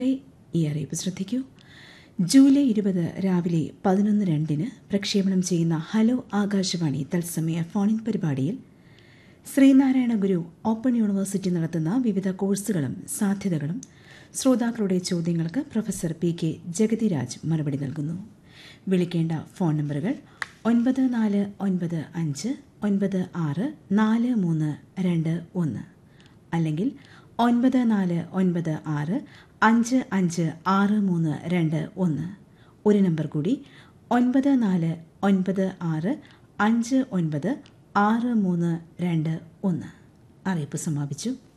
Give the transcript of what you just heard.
ഈ അറിയിപ്പ് ശ്രദ്ധിക്കൂ ജൂലൈ ഇരുപത് രാവിലെ പതിനൊന്ന് രണ്ടിന് പ്രക്ഷേപണം ചെയ്യുന്ന ഹലോ ആകാശവാണി തത്സമയ ഫോണിൻ പരിപാടിയിൽ ശ്രീനാരായണ ഗുരു ഓപ്പൺ യൂണിവേഴ്സിറ്റി നടത്തുന്ന വിവിധ കോഴ്സുകളും സാധ്യതകളും ശ്രോതാക്കളുടെ ചോദ്യങ്ങൾക്ക് പ്രൊഫസർ പി കെ ജഗതിരാജ് മറുപടി നൽകുന്നു വിളിക്കേണ്ട ഫോൺ നമ്പറുകൾ ഒൻപത് നാല് ഒൻപത് അഞ്ച് ഒൻപത് ആറ് നാല് മൂന്ന് രണ്ട് ഒന്ന് അല്ലെങ്കിൽ ഒൻപത് നാല് ഒൻപത് ആറ് അഞ്ച് അഞ്ച് ആറ് മൂന്ന് രണ്ട് ഒന്ന് ഒരു നമ്പർ കൂടി ഒൻപത് നാല് ഒൻപത് ആറ് അഞ്ച് ഒൻപത് ആറ് മൂന്ന് രണ്ട് ഒന്ന് അറിയിപ്പ് സമാപിച്ചു